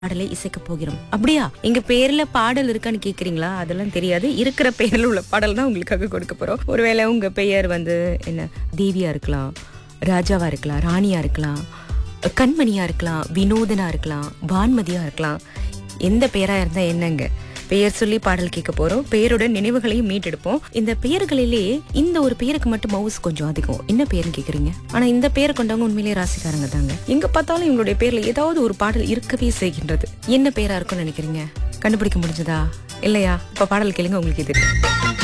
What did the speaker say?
பாடலை இசைக்க போகிறோம் அப்படியா எங்க பேர்ல பாடல் இருக்கான்னு கேக்குறீங்களா அதெல்லாம் தெரியாது இருக்கிற பெயர்ல உள்ள பாடல் தான் உங்களுக்காக கொடுக்க போறோம் ஒருவேளை உங்க பெயர் வந்து என்ன தேவியா இருக்கலாம் ராஜாவா இருக்கலாம் ராணியா இருக்கலாம் கண்மணியா இருக்கலாம் வினோதனா இருக்கலாம் வான்மதியா இருக்கலாம் எந்த பெயரா இருந்தா என்னங்க பெயர் சொல்லி பாடல் கேட்க போறோம் பெயருடன் நினைவுகளையும் மீட்டெடுப்போம் இந்த பெயர்களிலே இந்த ஒரு பெயருக்கு மட்டும் மவுஸ் கொஞ்சம் அதிகம் என்ன பெயர்னு கேக்குறீங்க ஆனா இந்த பெயர் கொண்டவங்க உண்மையிலேயே ராசிக்காரங்க தாங்க எங்க பார்த்தாலும் இவங்களுடைய பேர்ல ஏதாவது ஒரு பாடல் இருக்கவே செய்கின்றது என்ன பெயரா இருக்கும்னு நினைக்கிறீங்க கண்டுபிடிக்க முடிஞ்சதா இல்லையா இப்ப பாடல் கேளுங்க உங்களுக்கு இது